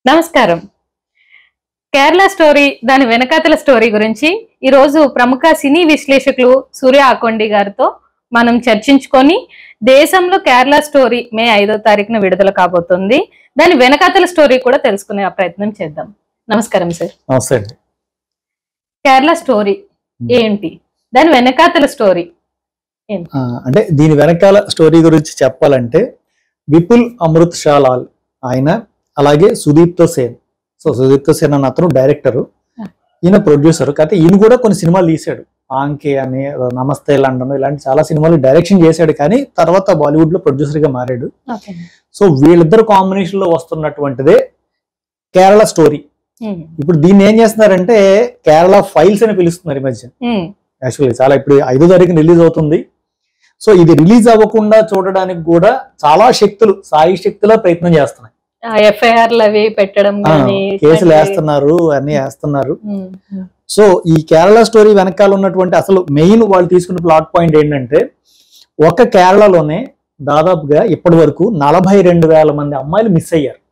నమస్కారం కేరళ స్టోరీ దాని వెనకాతల స్టోరీ గురించి ఈ రోజు ప్రముఖ సినీ విశ్లేషకులు సూర్య ఆకొండి గారితో మనం చర్చించుకొని దేశంలో కేరళ స్టోరీ మే ఐదో తారీఖున విడుదల కాబోతుంది దాని వెనకాతల స్టోరీ కూడా తెలుసుకునే ఆ ప్రయత్నం చేద్దాం నమస్కారం సార్ నమస్తే అండి కేరళ స్టోరీ ఏంటి దాని వెనకాతల స్టోరీ ఆ, అంటే దీని వెనకాల స్టోరీ గురించి చెప్పాలంటే విపుల్ అమృత్ షా లాల్ ఆయన అలాగే సుదీప్తో సేన్ సో సుదీప్తో సేన్ అన్న అతను డైరెక్టర్ ఈయన ప్రొడ్యూసర్ కాకపోతే ఈయన కూడా కొన్ని సినిమాలు తీశాడు ఆంకే అని నమస్తే లండన్ ఇలాంటి చాలా సినిమాలు డైరెక్షన్ చేశాడు కానీ తర్వాత బాలీవుడ్ లో ప్రొడ్యూసర్ గా మారాడు సో వీళ్ళిద్దరు కాంబినేషన్ లో వస్తున్నటువంటిదే కేరళ స్టోరీ ఇప్పుడు దీన్ని ఏం చేస్తున్నారంటే కేరళ ఫైల్స్ అని పిలుస్తున్నారు ఈ మధ్య యాక్చువల్లీ చాలా ఇప్పుడు ఐదో తారీఖున రిలీజ్ అవుతుంది సో ఇది రిలీజ్ అవ్వకుండా చూడడానికి కూడా చాలా శక్తులు సాయి శక్తుల ప్రయత్నం చేస్తున్నాయి ఎఫ్ఐఆర్లు అవి పెట్టడం ఆ, కానీ కేసులు వేస్తున్నారు అన్ని వేస్తున్నారు సో ఈ కేరళ స్టోరీ వెనకాల ఉన్నటువంటి అసలు మెయిన్ వాళ్ళు తీసుకున్న ప్లాట్ పాయింట్ ఏంటంటే ఒక కేరళలోనే దాదాపుగా ఇప్పటి వరకు నలభై రెండు వేల మంది అమ్మాయిలు మిస్ అయ్యారు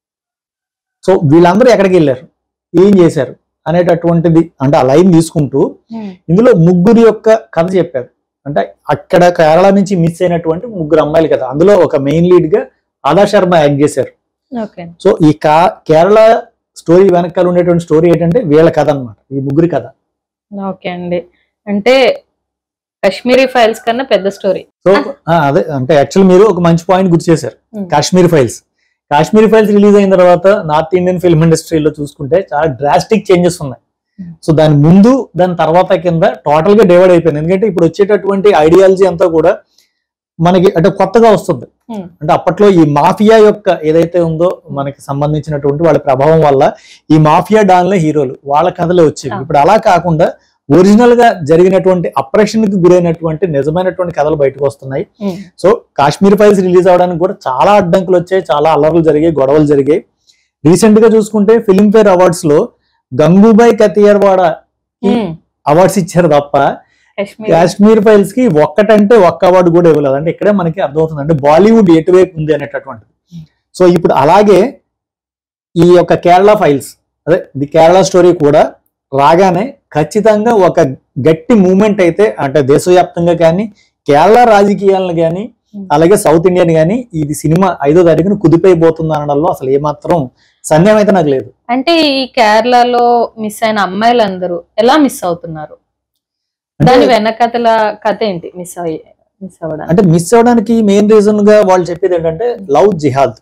సో వీళ్ళందరూ ఎక్కడికి వెళ్ళారు ఏం చేశారు అనేటటువంటిది అంటే ఆ లైన్ తీసుకుంటూ ఇందులో ముగ్గురు యొక్క కథ చెప్పారు అంటే అక్కడ కేరళ నుంచి మిస్ అయినటువంటి ముగ్గురు అమ్మాయిలు కదా అందులో ఒక మెయిన్ లీడ్ గా ఆదా శర్మ యాక్ట్ చేశారు ఓకే సో ఈ కా కేరళ స్టోరీ వెనకాల ఉండేటువంటి స్టోరీ ఏంటంటే వీళ్ళ కథ అన్నమాట ఈ ముగ్గురి కథ ఓకే అండి అంటే కాశ్మీరీ ఫైల్స్ కన్నా పెద్ద స్టోరీ సో ఆ, అదే అంటే యాక్చువల్ మీరు ఒక మంచి పాయింట్ గుర్తు చేశారు Hmm. Kashmir files Kashmir files release అయిన తర్వాత నార్త్ ఇండియన్ ఫిల్మ్ ఇండస్ట్రీలో చూసుకుంటే చాలా డ్రాస్టిక్ చేంజెస్ ఉన్నాయి Hmm. సో దాని ముందు దాని తర్వాత కింద టోటల్ గా డివైడ్ అయిపోయింది ఎందుకంటే ఇప్పుడు వచ్చేటటువంటి ఐడియాలజీ అంతా కూడా మనకి అంటే కొత్తగా వస్తుంది Hmm. అంటే అప్పట్లో ఈ మాఫియా యొక్క ఏదైతే ఉందో మనకి సంబంధించినటువంటి వాళ్ళ ప్రభావం వల్ల ఈ మాఫియా డాన్లే హీరోలు వాళ్ళ కథలే వచ్చేవి Ah. ఇప్పుడు అలా కాకుండా ఒరిజినల్ గా జరిగినటువంటి అప్రెషన్ కి గురైనటువంటి నిజమైనటువంటి కథలు బయటకు వస్తున్నాయి సో కాశ్మీర్ ఫైల్స్ రిలీజ్ అవడానికి కూడా చాలా అడ్డంకులు వచ్చాయి చాలా అల్లర్లు జరిగాయి గొడవలు జరిగాయి రీసెంట్ గా చూసుకుంటే ఫిల్మ్ఫేర్ అవార్డ్స్ లో గంగూబాయ్ కతియర్వాడ అవార్డ్స్ ఇచ్చారు తప్ప కాశ్మీర్ కాశ్మీర్ ఫైల్స్ కి ఒక్కటంటే ఒక్క అవార్డు కూడా ఇవ్వలేదు అంటే ఇక్కడే మనకి అర్థమవుతుంది అంటే బాలీవుడ్ ఎటువైపు ఉంది అనేటటువంటిది సో ఇప్పుడు అలాగే ఈ యొక్క కేరళ ఫైల్స్ అదే ది కేరళ స్టోరీ కూడా రాగానే ఖచ్చితంగా ఒక గట్టి మూమెంట్ అయితే అంటే దేశవ్యాప్తంగా కానీ కేరళ రాజకీయాలను కానీ అలాగే సౌత్ ఇండియన్ కానీ ఇది సినిమా ఐదో తారీఖున కుదిపోయిపోతుంది అనడంలో అసలు ఏమాత్రం సందేహం అయితే నాకు లేదు అంటే ఈ కేరళలో మిస్ అయిన అమ్మాయిలందరూ ఎలా మిస్ అవుతున్నారు దాని అంటే వెనకతల కథ ఏంటి మిస్ అయ్యి మిస్ అవ్వడానికి అంటే మిస్ అవడానికి మెయిన్ రీజన్ గా వాళ్ళు చెప్పేది ఏంటంటే లవ్ జిహాద్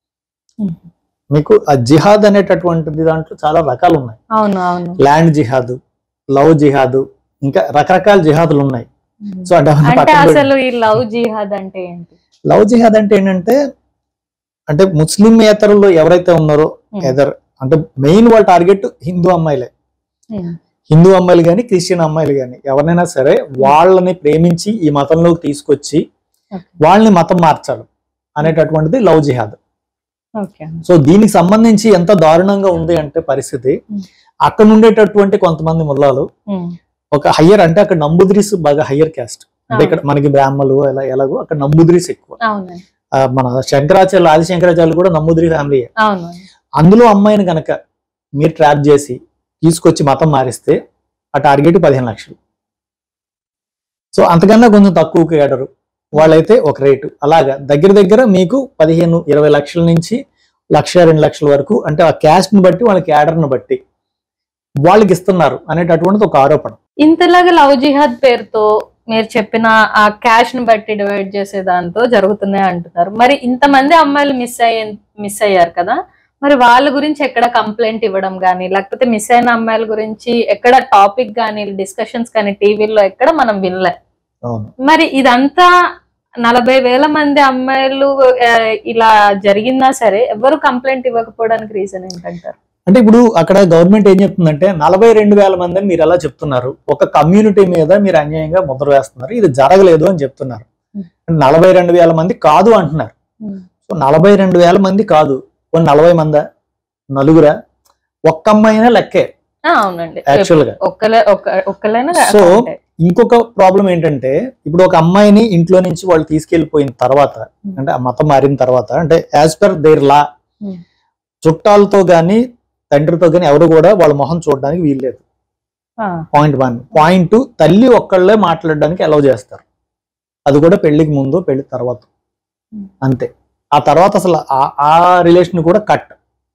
మీకు ఆ జిహాద్ అనేటటువంటిది దాంట్లో చాలా రకాలు ఉన్నాయి అవును అవును ల్యాండ్ జిహాద్ లవ్ జిహాద్ ఇంకా రకరకాల జిహాదులు ఉన్నాయి సో అంటే అవన్నీ అంటే పక్కన పెట్టి- అసలు ఈ లవ్ జిహాద్ అంటే ఏంటి లవ్ జిహాద్ అంటే ఏంటంటే అంటే ముస్లింయేతరులు ఎవరైతే ఉన్నారో Hmm. ఎదర్ అంటే మెయిన్ వాళ్ళ టార్గెట్ హిందూ అమ్మాయిలే హిందూ అమ్మాయిలు కానీ క్రిస్టియన్ అమ్మాయిలు కానీ ఎవరినైనా సరే వాళ్ళని ప్రేమించి ఈ మతంలోకి తీసుకొచ్చి Okay. వాళ్ళని మతం మార్చాలి అనేటటువంటిది లవ్ జిహాద్ ఓకే సో దీనికి సంబంధించి ఎంత దారుణంగా ఉంది అంటే పరిస్థితి Hmm. అక్కడ ఉండేటటువంటి కొంతమంది ముల్లాలు ఒక హయ్యర్ అంటే అక్కడ నంబుద్రీస్ బాగా హయ్యర్ క్యాస్ట్ అంటే ఇక్కడ మనకి బ్రాహ్మలు ఎలా ఎలాగో అక్కడ నంబుద్రీస్ ఎక్కువ అవును ఆ, మన శంకరాచార్యులు ఆది శంకరాచార్యులు కూడా నమ్ముద్రి ఫ్యామిలీ అవును అందులో అమ్మాయిని గనక మీరు ట్రాప్ చేసి తీసుకొచ్చి మతం మారిస్తే ఆ టార్గెట్ పదిహేను లక్షలు సో అంతకన్నా కొంచెం తక్కువ కేడరు వాళ్ళైతే ఒక రేటు అలాగా దగ్గర దగ్గర మీకు పదిహేను ఇరవై లక్షల నుంచి లక్ష రెండు లక్షల వరకు అంటే ఆ క్యాస్ట్ ని బట్టి వాళ్ళ క్యాడర్ని బట్టి వాళ్ళకి ఇస్తున్నారు అనేటటువంటిది ఒక ఆరోపణ ఇంతలాగా లవ్ జిహాద్ పేరుతో మీరు చెప్పిన ఆ క్యాష్ ని బట్టి డివైడ్ చేసే దాంతో జరుగుతున్నాయి అంటున్నారు మరి ఇంతమంది అమ్మాయిలు మిస్ అయ్యే మిస్ అయ్యారు కదా మరి వాళ్ళ గురించి ఎక్కడ కంప్లైంట్ ఇవ్వడం కానీ లేకపోతే మిస్ అయిన అమ్మాయిల గురించి ఎక్కడ టాపిక్ కానీ డిస్కషన్స్ కానీ టీవీలో ఎక్కడ మనం వినలే అవును మరి ఇదంతా నలభై వేల మంది అమ్మాయిలు ఆ, ఇలా జరిగిందా సరే ఎవరు కంప్లైంట్ ఇవ్వకపోవడానికి రీజన్ ఏంటంటారు అంటే ఇప్పుడు అక్కడ గవర్నమెంట్ ఏం చెప్తుందంటే నలభై రెండు వేల మంది అని మీరు ఎలా చెప్తున్నారు ఒక కమ్యూనిటీ మీద మీరు అన్యాయంగా ముద్ర వేస్తున్నారు ఇది జరగలేదు అని చెప్తున్నారు Hmm. నలభై రెండు వేల మంది కాదు అంటున్నారు సో నలభై రెండు వేల మంది కాదు కొన్ని నలభై మందా నలుగురా ఒక్క అమ్మాయినా లెక్కే ఆ, అవునండి యాక్చువల్ గా ఒక్కలే ఒక్క- ఒక్కలైనా So, అంటే. ఇంకొక ప్రాబ్లం ఏంటంటే ఇప్పుడు ఒక అమ్మాయిని ఇంట్లో నుంచి వాళ్ళు తీసుకెళ్లిపోయిన తర్వాత అంటే ఆ మతం మారిన తర్వాత అంటే as per their law Hmm. చుట్టాలతో గాని తండ్రితో గాని ఎవరు కూడా వాళ్ళ మొహం చూడడానికి వీల్లేదు ఆ, పాయింట్ వన్ పాయింట్ టూ తల్లి ఒక్కళ్ళే మాట్లాడడానికి అలౌ చేస్తారు అది కూడా పెళ్లికి ముందు పెళ్లి తర్వాత Hmm. అంతే ఆ తర్వాత అసలు ఆ- ఆ రిలేషన్ కూడా కట్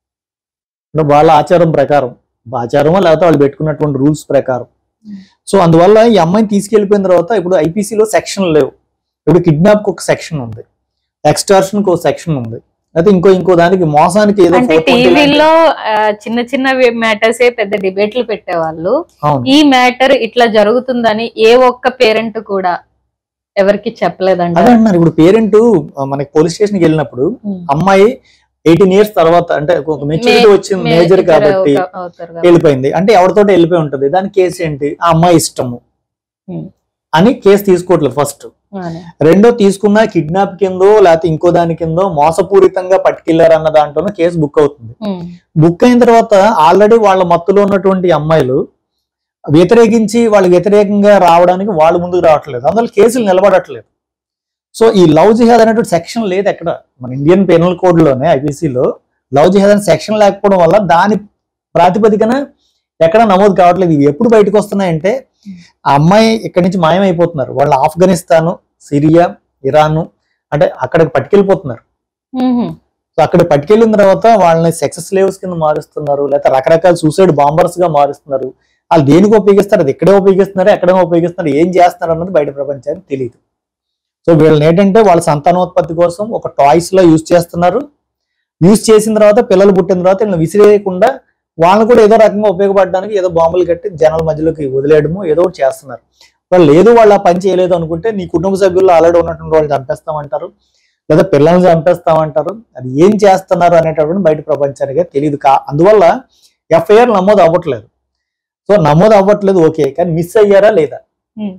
అంటే వాళ్ళ ఆచారం ప్రకారం ఆచారమో లేకపోతే వాళ్ళు పెట్టుకున్నటువంటి రూల్స్ ప్రకారం Hmm. సో అందువల్ల ఈ అమ్మాయిని తీసుకెళ్లిపోయిన తర్వాత ఇప్పుడు ఐపీసీలో సెక్షన్ లేవు ఇప్పుడు కిడ్నాప్ ఒక సెక్షన్ ఉంది ఎక్స్టార్షన్ ఒక సెక్షన్ ఉంది అయితే ఇంకో ఇంకో దానికి మోసానికి ఏదో అంటే 420 లాంటి- టీవీలో చిన్న చిన్న మ్యాటర్స్ పెద్ద డిబేట్లు పెట్టేవాళ్ళు అవును ఈ మ్యాటర్ ఇట్లా జరుగుతుందని ఏ ఒక్క పేరెంట్ కూడా ఎవరికి చెప్పలేదంట అదే అంటున్నారు ఇప్పుడు పేరెంట్ మనకి పోలీస్ స్టేషన్కి వెళ్ళినప్పుడు అమ్మాయి ఎయిటీన్ ఇయర్స్ తర్వాత అంటే ఒక మెచ్యూరిటీ మే- వచ్చింది మే- మేజర్ ఇద్దరు కాబట్టి ఒక- అవుతారు కాబట్టి. వెళ్ళిపోయింది అంటే ఎవరితో వెళ్ళిపోయి ఉంటది దాని కేసు ఏంటి ఆ అమ్మాయి ఇష్టము Hmm. అని కేసు తీసుకోవట్లేదు ఫస్ట్ అవును. రెండో తీసుకున్న కిడ్నాప్ కిందో లేకపోతే ఇంకో దాని కిందో మోసపూరితంగా పట్టుకెళ్లారు అన్న దాంట్లోనే కేసు బుక్ అవుతుంది ఉమ్. బుక్ అయిన తర్వాత ఆల్రెడీ వాళ్ళ మత్తులో ఉన్నటువంటి అమ్మాయిలు వ్యతిరేకించి వాళ్ళకి వ్యతిరేకంగా రావడానికి వాళ్ళు ముందుకు రావట్లేదు అందులో కేసులు నిలబడట్లేదు సో ఈ లవ్ జిహాద్ అనేటువంటి సెక్షన్ లేదు ఎక్కడ మన ఇండియన్ పెనల్ కోడ్ లోనే ఐపీసీలో లవ్ జిహాద్ అనే సెక్షన్ లేకపోవడం వల్ల దాని ప్రాతిపదికన ఎక్కడ నమోదు కావట్లేదు ఇవి ఎప్పుడు బయటకు వస్తున్నాయంటే ఆ అమ్మాయి ఇక్కడి నుంచి మాయమైపోతున్నారు వాళ్ళు ఆఫ్ఘనిస్తాను సిరియా ఇరాన్ అంటే అక్కడికి పట్టుకెళ్ళిపోతున్నారు ఉహు. సో అక్కడ పట్టుకెళ్ళిన తర్వాత వాళ్ళని సెక్సెస్ స్లేవ్స్ కింద మారుస్తున్నారు లేకపోతే రకరకాల సూసైడ్ బాంబర్స్ గా మారుస్తున్నారు వాళ్ళు దేనికి ఉపయోగిస్తారు అది ఎక్కడే ఉపయోగిస్తున్నారు ఎక్కడేమో ఉపయోగిస్తున్నారు ఏం చేస్తున్నారు అన్నది బయట ప్రపంచానికి తెలియదు సో వీళ్ళని ఏంటంటే వాళ్ళ సంతానోత్పత్తి కోసం ఒక టాయ్స్ లో యూజ్ చేస్తున్నారు యూజ్ చేసిన తర్వాత పిల్లలు పుట్టిన తర్వాత వీళ్ళని విసిరేయకుండా వాళ్ళని కూడా ఏదో రకంగా ఉపయోగపడడానికి ఏదో బాంబులు కట్టి జనాల మధ్యలోకి వదిలేయడము ఏదో ఒకటి చేస్తున్నారు వాళ్ళు లేదు వాళ్ళు ఆ పని చేయలేదు అనుకుంటే నీ కుటుంబ సభ్యుల్లో ఆల్రెడీ ఉన్నటువంటి వాళ్ళు చంపేస్తామంటారు లేదా పిల్లల్ని చంపేస్తామంటారు అది ఏం చేస్తున్నారు అనేటటువంటి బయట ప్రపంచానికి తెలియదు కా అందువల్ల ఎఫ్ఐఆర్ నమోదు అవ్వట్లేదు సో నమోదు అవ్వట్లేదు ఓకే కానీ మిస్ అయ్యారా లేదా ఉమ్.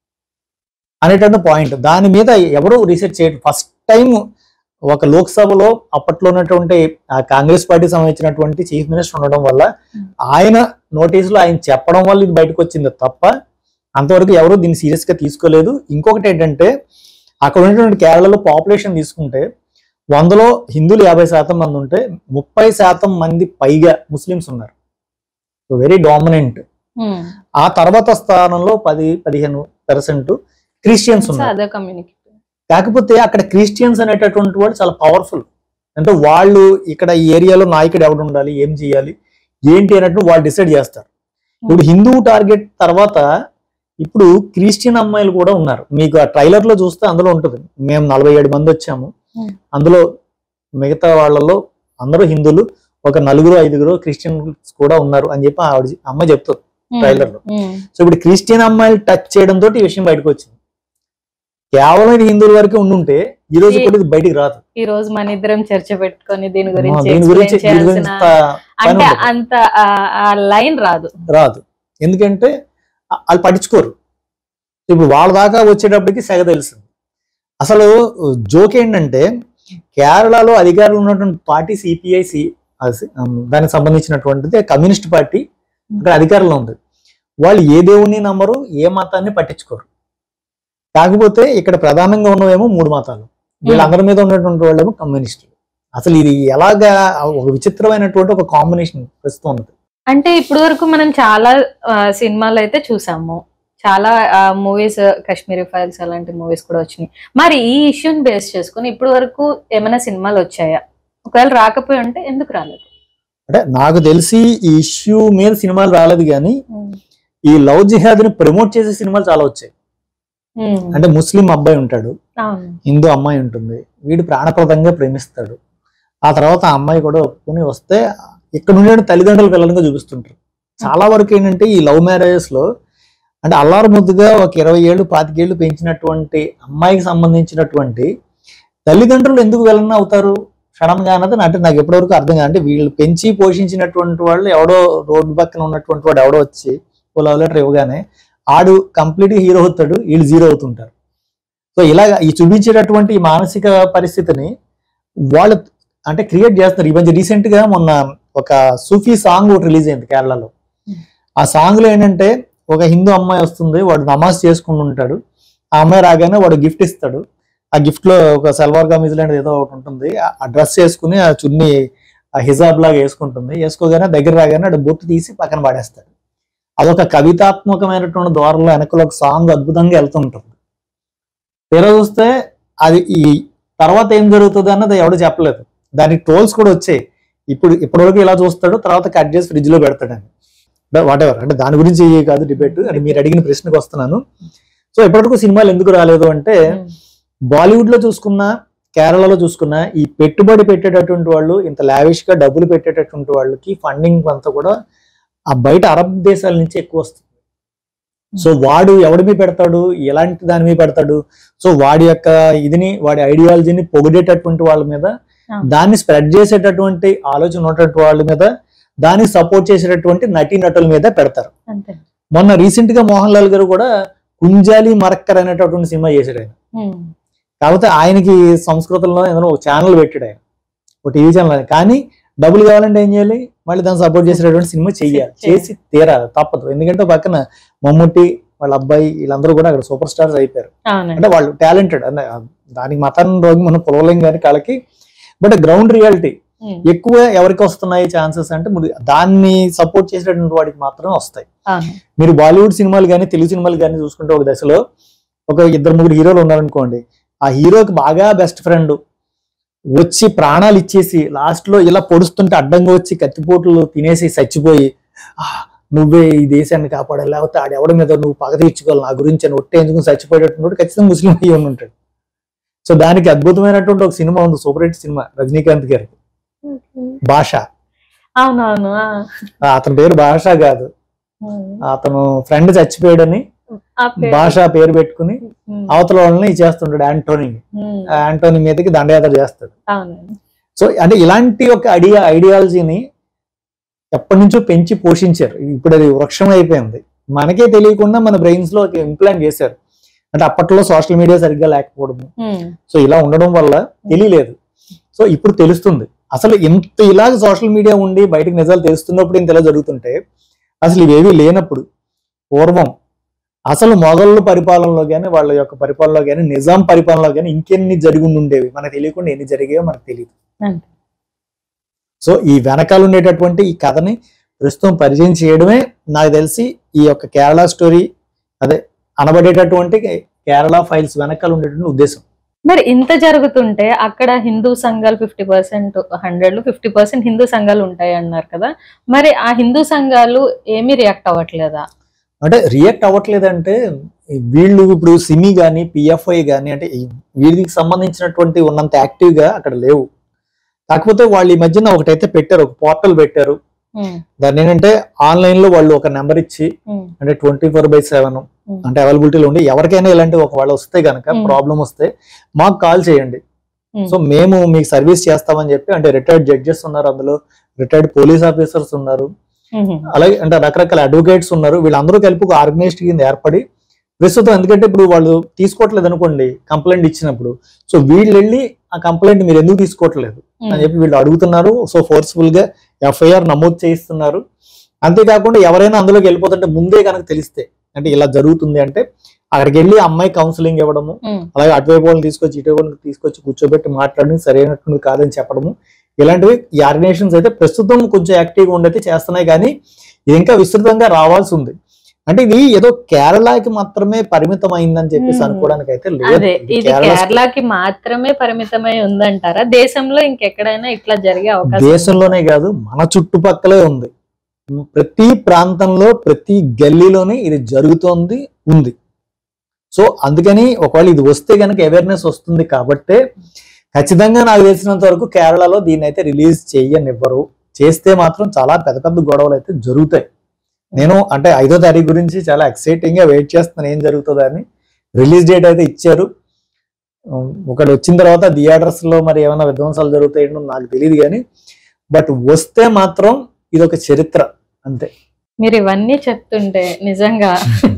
అనేటువంటి పాయింట్ దాని మీద ఎవరు రీసెర్చ్ చేయడం ఫస్ట్ టైం ఒక లోక్సభలో అప్పట్లో ఉన్నటువంటి ఆ కాంగ్రెస్ పార్టీ సంబంధించినటువంటి చీఫ్ మినిస్టర్ ఉండడం వల్ల ఆయన నోటీసులో ఆయన చెప్పడం వల్ల ఇది బయటకు వచ్చింది తప్ప అంతవరకు ఎవరు దీన్ని సీరియస్ గా తీసుకోలేదు ఇంకొకటి ఏంటంటే అక్కడ ఉన్నటువంటి కేరళలో పాపులేషన్ తీసుకుంటే వందలో హిందువులు యాభై శాతం మంది ఉంటే ముప్పై శాతం మంది పైగా ముస్లిమ్స్ ఉన్నారు వెరీ డామినెంట్ ఉమ్. ఆ తర్వాత స్థానంలో పది పదిహేను పర్సెంట్ క్రిస్టియన్స్ సో ఉన్నారు అదే కమ్యూనిటీ కాకపోతే అక్కడ క్రిస్టియన్స్ అనేటటువంటి వాళ్ళు చాలా పవర్ఫుల్ అంటే వాళ్ళు ఇక్కడ ఈ ఏరియాలో నాయకుడు ఎవడు ఉండాలి ఏం చేయాలి ఏంటి అన్నట్టు వాళ్ళు డిసైడ్ చేస్తారు ఇప్పుడు హిందూ టార్గెట్ తర్వాత ఇప్పుడు క్రిస్టియన్ అమ్మాయిలు కూడా ఉన్నారు మీకు ఆ ట్రైలర్ లో చూస్తే అందులో ఉంటుంది మేము నలభై ఏడు మంది వచ్చాము Hmm. అందులో మిగతా వాళ్ళలో అందరూ హిందువులు ఒక నలుగురు ఐదుగురు క్రిస్టియన్స్ కూడా ఉన్నారు అని చెప్పి ఆవిడ అమ్మాయి చెప్తుంది ట్రైలర్ లో సో ఇప్పుడు క్రిస్టియన్ అమ్మాయిలు టచ్ చేయడం తోటి ఈ విషయం బయటకు వచ్చింది కేవలం ఇది హిందువుల వరకు ఉండుంటే ఈ రోజు ఈ- కూడా ఇది బయటికి రాదు ఈ రోజు మన ఇద్దరం చర్చ పెట్టుకొని దీని ఆ, గురించి దీని గురించి explain దీని గురించి చేయాల్సిన ప- పని అంటే ఉండదు. అంత ఆ- ఆ లైన్ రాదు రాదు ఎందుకంటే ఆ- వాళ్ళు పట్టించుకోరు ఇప్పుడు వాళ్ళ దాకా వచ్చేటప్పటికి సెగ తెలిసింది అసలు జోక్ ఏంటంటే కేరళలో అధికారులు ఉన్నటువంటి పార్టీ సిపిఐ సి దానికి సంబంధించినటువంటిది కమ్యూనిస్ట్ పార్టీ అక్కడ అధికారంలో ఉంది వాళ్ళు ఏ దేవుణ్ణి నమ్మరు ఏ మతాన్ని పట్టించుకోరు కాకపోతే ఇక్కడ ప్రధానంగా ఉన్నవేమో మూడు మతాలు వీళ్ళందరి మీద ఉన్నటువంటి వాళ్ళేమో కమ్యూనిస్టులు అసలు ఇది ఎలాగా ఒక విచిత్రమైనటువంటి ఒక కాంబినేషన్ ప్రస్తుతం ఉన్నది అంటే ఇప్పుడు వరకు మనం చాలా ఆ, సినిమాలు అయితే చూసాము చాలా మూవీస్ కాశ్మీరీ ఫైల్స్ అలాంటి మూవీస్ కూడా వచ్చినాయి మరి ఈ ఇష్యూని బేస్ చేసుకుని ఇప్పుడు వరకు ఏమైనా సినిమాలు వచ్చాయా ఒకవేళ రాకపోయి ఉంటే ఎందుకు రాలేదు అంటే నాకు తెలిసి ఈ ఇష్యూ మీద సినిమాలు రాలేదు కానీ ఈ లవ్ జిహాద్ ని ప్రమోట్ చేసే సినిమాలు చాలా వచ్చాయి ఉమ్. అంటే ముస్లిం అబ్బాయి ఉంటాడు అవును హిందూ అమ్మాయి ఉంటుంది వీడు ప్రాణప్రదంగా ప్రేమిస్తాడు ఆ తర్వాత ఆ అమ్మాయి కూడా ఒప్పుకొని వస్తే ఇక్కడ ఉండే తల్లిదండ్రులు పిల్లలుగా చూపిస్తుంటారు చాలా వరకు ఏంటంటే ఈ లవ్ మ్యారేజెస్ లో అంటే అల్లారు ముద్దుగా ఒక ఇరవై ఏళ్ళు పాతికేళ్ళు పెంచినటువంటి అమ్మాయికి సంబంధించినటువంటి తల్లిదండ్రులు ఎందుకు విలన్ అవుతారు సడన్ గా అన్నది అంటే నాకు ఎప్పటివరకు అర్థం కాదు అంటే వీళ్ళు పెంచి పోషించినటువంటి వాళ్ళు ఎవడో రోడ్డు పక్కన ఉన్నటువంటి వాడు ఎవడో వచ్చి ఓ లవ్ లెటర్ ఇవ్వగానే ఆడు కంప్లీట్ హీరో అవుతాడు వీళ్ళు జీరో అవుతుంటారు సో ఇలాగ ఈ చూపించేటటువంటి ఈ మానసిక పరిస్థితిని వాళ్ళు అంటే క్రియేట్ చేస్తున్నారు ఈ మధ్య రీసెంట్ గా మొన్న ఒక సూఫీ సాంగ్ ఒకటి రిలీజ్ అయింది కేరళలో ఆ సాంగ్ లో ఏంటంటే ఒక హిందూ అమ్మాయి వస్తుంది వాడు నమాజ్ చేసుకుని ఉంటాడు ఆ అమ్మాయి రాగానే వాడు గిఫ్ట్ ఇస్తాడు ఆ గిఫ్ట్ లో ఒక సల్వార్ కమీజ్ లాంటిది ఏదో ఒకటి ఉంటుంది ఆ- ఆ డ్రెస్ వేసుకుని ఆ చున్ని ఆ హిజాబ్ లాగా వేసుకుంటుంది వేసుకోగానే దగ్గర రాగానే అటు బొట్టు తీసి పక్కన పడేస్తాడు అదొక కవితాత్మకమైనటువంటి ద్వారంలో వెనకలో ఒక సాంగ్ అద్భుతంగా వెళ్తుంటుంది తీరా చూస్తే అది ఈ తర్వాత ఏం జరుగుతుంది అన్నది ఎవడు చెప్పలేదు దానికి ట్రోల్స్ కూడా వచ్చాయి ఇప్పుడు ఇప్పటివరకు ఇలా చూస్తాడు తర్వాత కట్ చేసి ఫ్రిడ్జ్ లో పెడతాడని వాట్ ఎవర్ అంటే దాని గురించి ఏ కాదు డిబేట్ అంటే మీరు అడిగిన ప్రశ్నకు వస్తున్నాను సో ఇప్పటివరకు సినిమాలు ఎందుకు రాలేదు అంటే బాలీవుడ్ లో చూసుకున్నా కేరళలో చూసుకున్నా ఈ పెట్టుబడి పెట్టేటటువంటి వాళ్ళు ఇంత లావిష్ గా డబ్బులు పెట్టేటటువంటి వాళ్ళకి ఫండింగ్ అంతా కూడా ఆ బయట అరబ్ దేశాల నుంచి ఎక్కువ వస్తుంది సో వాడు ఎవడి మీద పెడతాడు ఎలాంటి దాని మీద పెడతాడు సో వాడి యొక్క ఇదిని వాడి ఐడియాలజీని పొగిడేటటువంటి వాళ్ళ మీద ఆ. దాన్ని స్ప్రెడ్ చేసేటటువంటి ఆలోచన ఉన్నటువంటి వాళ్ళ మీద దాన్ని సపోర్ట్ చేసేటటువంటి నటీ నటుల మీద పెడతారు అంతే మొన్న రీసెంట్ గా మోహన్ లాల్ గారు కూడా కుంజాలి మరక్కర్ అనేటటువంటి సినిమా చేశాడు ఆయన ఉమ్. కాకపోతే ఆయనకి సంస్కృతంలో ఏదైనా ఒక ఛానల్ పెట్టాడు ఆయన ఒక టీవీ ఛానల్ కానీ డబ్బులు కావాలంటే ఏం చేయాలి మళ్ళీ దాన్ని సపోర్ట్ చేసేటటువంటి సినిమా చెయ్యాలి చెయ్యాలి. చేసి తీరాలి తప్పదు ఎందుకంటే పక్కన మమ్ముట్టి వాళ్ళ అబ్బాయి వీళ్ళందరూ కూడా అక్కడ సూపర్ స్టార్స్ అయిపోయారు అవునండి అంటే వాళ్ళు టాలెంటెడ్ అంటే దానికి మతాన్ని రోగి మనం పొలవలేం కానీ కాళ్ళకి బట్ గ్రౌండ్ రియాలిటీ ఉమ్. ఎక్కువ ఎవరికి వస్తున్నాయి ఛాన్సెస్ అంటే మరి దాన్ని సపోర్ట్ చేసేటటువంటి వాడికి మాత్రమే వస్తాయి అవును మీరు బాలీవుడ్ సినిమాలు కానీ తెలుగు సినిమాలు కానీ చూసుకుంటే ఒక దశలో ఒక ఇద్దరు ముగ్గురు హీరోలు ఉన్నారనుకోండి ఆ హీరోకి బాగా బెస్ట్ ఫ్రెండ్ వచ్చి ప్రాణాలు ఇచ్చేసి లాస్ట్ లో ఇలా పొడుస్తుంటే అడ్డంగా వచ్చి కత్తిపోట్లు తినేసి చచ్చిపోయి "ఆ, నువ్వే ఈ దేశాన్ని కాపాడాలి లేకపోతే ఆడెవడ మీద నువ్వు పగ తీర్చుకోవాలి నా గురించి అని ఒట్టేందుకు చచ్చిపోయేటటువంటి ఖచ్చితంగా ముస్లిం అయ్యి ఉండి ఉంటాడు సో దానికి అద్భుతమైనటువంటి ఒక సినిమా ఉంది సూపర్ హిట్ సినిమా రజనీకాంత్ గారి భాష అవునవును ఆ. ఆ, అతని పేరు భాష కాదు ఉమ్. అతను ఫ్రెండ్ చచ్చిపోయాడని ఆ పేరు. భాష పేరు పెట్టుకుని ఉమ్. అవతల వాళ్ళని చేస్తుంటాడు యాంటోనీ ఉమ్. ఆ యాంటోనీ మీదకి దండయాత్ర చేస్తాడు అవునండి సో అంటే ఇలాంటి ఒక ఐడియా ఐడియాలజీని ఎప్పటి నుంచో పెంచి పోషించారు ఇప్పుడు అది వృక్షం అయిపోయింది మనకే తెలియకుండా మన బ్రెయిన్స్ లో ఇంప్లాంట్ చేశారు అంటే అప్పట్లో సోషల్ మీడియా సరిగ్గా లేకపోవడము ఉమ్. సో ఇలా ఉండడం వల్ల తెలియలేదు సో ఇప్పుడు తెలుస్తుంది అసలు ఇంత ఇలాగ సోషల్ మీడియా ఉండి బయటకు నిజాలు తెలుస్తున్నప్పుడు ఇంత ఇలా జరుగుతుంటే అసలు ఇవేవి లేనప్పుడు పూర్వం అసలు మొఘళ్ళు పరిపాలనలో కానీ వాళ్ళ యొక్క పరిపాలనలో కానీ నిజాం పరిపాలనలో కానీ ఇంకెన్ని జరిగి ఉండేవి మనకు తెలియకుండా ఎన్ని జరిగాయో మనకు తెలియదు అంతే. సో ఈ వెనకాల ఉండేటటువంటి ఈ కథని ప్రస్తుతం పరిచయం చేయడమే నాకు తెలిసి ఈ యొక్క కేరళ స్టోరీ అదే అనబడేటటువంటి కేరళ ఫైల్స్ వెనకాల ఉండేటువంటి ఉద్దేశం మరి ఇంత జరుగుతుంటే అక్కడ హిందూ సంఘాలు ఫిఫ్టీ పర్సెంట్ హండ్రెడ్ లో ఫిఫ్టీ పర్సెంట్ హిందూ సంఘాలు ఉంటాయి అన్నారు కదా మరి ఆ హిందూ సంఘాలు ఏమీ రియాక్ట్ అవ్వట్లేదా అంటే రియాక్ట్ అవ్వట్లేదంటే వీళ్ళు ఇప్పుడు సిమి కానీ పిఎఫ్ఐ కానీ అంటే ఈ వీళ్ళకి సంబంధించినటువంటి ఉన్నంత యాక్టివ్ గా అక్కడ లేవు కాకపోతే వాళ్ళు ఈ మధ్యన ఒకటైతే పెట్టారు ఒక పోర్టల్ పెట్టారు ఉమ్. దాన్ని ఏంటంటే ఆన్లైన్ లో వాళ్ళు ఒక నెంబర్ ఇచ్చి ఉమ్. అంటే twenty four by seven um. అంటే అవైలబిలిటీలో ఉండి ఎవరికైనా ఇలాంటి ఒకవేళ వస్తే గనక Hmm. ప్రాబ్లం వస్తే మాకు కాల్ చేయండి ఉమ్. సో మేము మీకు సర్వీస్ చేస్తామని చెప్పి అంటే రిటైర్డ్ జడ్జెస్ ఉన్నారు అందులో రిటైర్డ్ పోలీస్ ఆఫీసర్స్ ఉన్నారు ఉమ్. అలాగే అంటే రకరకాల అడ్వకేట్స్ ఉన్నారు వీళ్ళందరూ కలిపి ఒక ఆర్గనైజ్డ్ కింద ఏర్పడి ప్రస్తుతం ఎందుకంటే ఇప్పుడు వాళ్ళు తీసుకోవట్లేదు అనుకోండి కంప్లైంట్ ఇచ్చినప్పుడు సో వీళ్ళు వెళ్ళి ఆ కంప్లైంట్ మీరు ఎందుకు తీసుకోవట్లేదు అని చెప్పి వీళ్ళు అడుగుతున్నారు సో ఫోర్స్ఫుల్ గా ఎఫ్ఐఆర్ నమోదు చేయిస్తున్నారు అంతేకాకుండా ఎవరైనా అందులోకి వెళ్ళిపోతుంటే ముందే కనుక తెలిస్తే అంటే ఇలా జరుగుతుంది అంటే అక్కడికి వెళ్ళి ఆ అమ్మాయి కౌన్సిలింగ్ ఇవ్వడము ఉమ్. అలాగే అటువైపు వాళ్ళని తీసుకొచ్చి ఇటువైపు వాళ్ళని తీసుకొచ్చి కూర్చోబెట్టి మాట్లాడడం సరైనటువంటి కాదని చెప్పడము ఇలాంటివి ఈ ఆర్గనైజేషన్స్ అయితే ప్రస్తుతం కొంచెం యాక్టివ్గా ఉండైతే చేస్తున్నాయి కానీ ఇది ఇంకా విస్తృతంగా రావాల్సి ఉంది అంటే ఇది ఏదో కేరళకి మాత్రమే పరిమితం అయిందని చెప్పేసి Hmm. అనుకోవడానికి అయితే లేదు అదే ఇది ఇది కేరళ కేరళకి మాత్రమే పరిమితమై ఉందంటారా దేశంలో ఇంకెక్కడైనా ఇట్లా జరిగే అవకాశం ఉందా? దేశంలోనే కాదు మన చుట్టుపక్కలే ఉంది ప్రతి ప్రాంతంలో ప్రతి గల్లీలోనే ఇది జరుగుతోంది ఉంది సో అందుకని ఒకవేళ ఇది వస్తే కనుక అవేర్నెస్ వస్తుంది కాబట్టే ఖచ్చితంగా నాకు తెలిసినంత వరకు కేరళలో దీన్ని అయితే రిలీజ్ చెయ్యనివ్వరు చేస్తే మాత్రం చాలా పెద్ద పెద్ద గొడవలు అయితే జరుగుతాయి నేను అంటే ఐదో తారీఖు గురించి చాలా ఎక్సైటింగ్ గా వెయిట్ చేస్తున్నాను ఏం జరుగుతుందో అని రిలీజ్ డేట్ అయితే ఇచ్చారు ఉమ్, ఒకటి వచ్చిన తర్వాత థియేటర్స్ లో మరి ఏమైనా విధ్వంసాలు జరుగుతాయో నాకు తెలియదు కానీ బట్ వస్తే మాత్రం ఇది ఒక చరిత్ర అంతే మీరు ఇవన్నీ చెప్తుంటే నిజంగా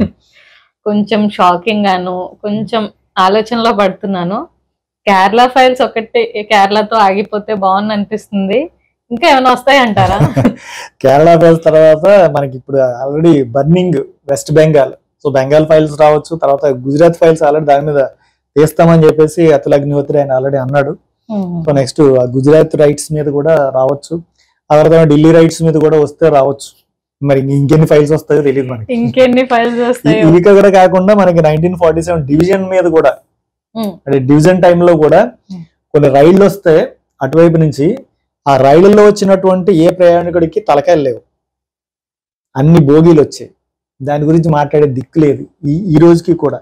కొంచెం షాకింగ్ గాను కొంచెం ఆలోచనలో పడుతున్నాను కేరళ ఫైల్స్ ఒకటి కేరళతో ఆగిపోతే బాగుంది అనిపిస్తుంది ఇంకా ఏమైనా వస్తాయి అంటారా కేరళ ఫైల్స్ తర్వాత మనకి ఇప్పుడు already burning west Bengal so Bengal files రావచ్చు తర్వాత గుజరాత్ ఫైల్స్ ఆల్రెడీ దాని మీద తీస్తామని చెప్పేసి అతుల్ అగ్నిహోత్రి ఆయన ఆల్రెడీ అన్నాడు సో నెక్స్ట్ గుజరాత్ రైట్స్ మీద కూడా రావచ్చు ఆ తర్వాత ఢిల్లీ రైట్స్ మీద కూడా వస్తే రావచ్చు మరి ఇంక- ఇంకెన్ని ఫైల్స్ వస్తాయో తెలియదు మనకి ఇంకెన్ని ఫైల్స్ ఇ- వస్తాయో ఇవి కూడా కాకుండా మనకి నైన్టీన్ ఫార్టీ సెవెన్ డివిజన్ మీద కూడా ఉమ్, అంటే డివిజన్ టైంలో కూడా Hmm. కొన్ని రైళ్లు వస్తే అటువైపు నుంచి ఆ రైళ్లలో వచ్చినటువంటి ఏ ప్రయాణికుడికి తలకాయలు లేవు అన్ని బోగీలు వచ్చాయి దాని గురించి మాట్లాడే దిక్కు లేదు ఈ ఈ రోజుకి కూడా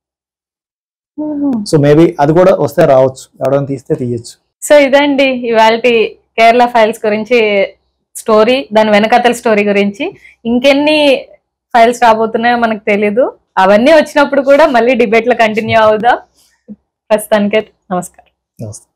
సో మేబీ అది కూడా వస్తే రావచ్చు ఎవడని తీస్తే తీయచ్చు సో ఇదండి ఇవాళ కేరళ ఫైల్స్ గురించి స్టోరీ దాని వెనకతల స్టోరీ గురించి ఇంకెన్ని ఫైల్స్ రాబోతున్నాయో మనకు తెలీదు అవన్నీ వచ్చినప్పుడు కూడా మళ్ళీ డిబేట్ లో కంటిన్యూ అవుదాం ప్రస్తుతానికైతే నమస్కారం నమస్తే